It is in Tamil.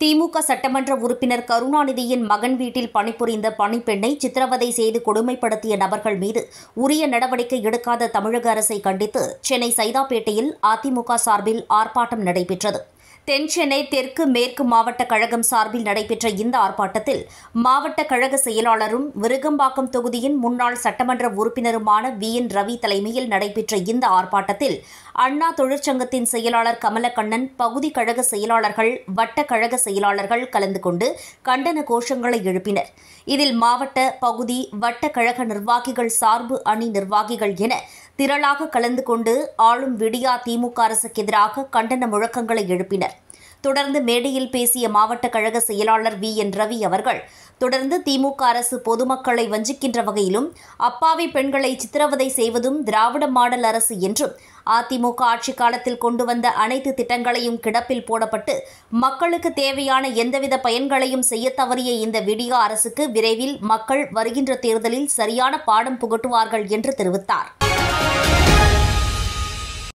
திமுக சட்டமன்ற உறுப்பினர் கருணாநிதியின் மகன் வீட்டில் பணிபுரிந்த பணிப்பெண்ணை சித்திரவதை செய்து கொடுமைப்படுத்திய நபர்கள் மீது உரிய நடவடிக்கை எடுக்காத தமிழக அரசை கண்டித்து சென்னை சைதாப்பேட்டையில் அதிமுக சார்பில் ஆர்ப்பாட்டம் நடைபெற்றது தென் சென்னை தெற்கு மேற்கு மாவட்ட கழகம் சார்பில் நடைபெற்ற இந்த ஆர்ப்பாட்டத்தில் மாவட்ட கழக செயலாளரும் விருகம்பாக்கம் தொகுதியின் முன்னாள் சட்டமன்ற உறுப்பினருமான வி என் ரவி தலைமையில் நடைபெற்ற இந்த ஆர்ப்பாட்டத்தில் அண்ணா தொழிற்சங்கத்தின் செயலாளர் கமலக்கண்ணன் பகுதி கழக செயலாளர்கள் வட்ட கழக செயலாளர்கள் கலந்து கொண்டு கண்டன கோஷங்களை எழுப்பினர் இதில் மாவட்ட பகுதி வட்ட கழக நிர்வாகிகள் சார்பு அணி நிர்வாகிகள் என திரளாக கலந்து கொண்டு ஆளும் விடியா திமுக அரசுக்கு எதிராக கண்டன முழக்கங்களை எழுப்பினர் தொடர்ந்து மேடையில் பேசிய மாவட்ட கழக செயலாளர் வி என் ரவி அவர்கள் தொடர்ந்து திமுக அரசு பொதுமக்களை வஞ்சிக்கின்ற வகையிலும் அப்பாவி பெண்களை சித்திரவதை செய்வதும் திராவிட மாடல் அரசு என்றும் அதிமுக ஆட்சி காலத்தில் கொண்டு வந்த அனைத்து திட்டங்களையும் கிடப்பில் போடப்பட்டு மக்களுக்கு தேவையான எந்தவித பயன்களையும் செய்ய தவறிய இந்த விடியா அரசுக்கு விரைவில் மக்கள் வருகின்ற தேர்தலில் சரியான பாடம் புகட்டுவார்கள் என்று தெரிவித்தார்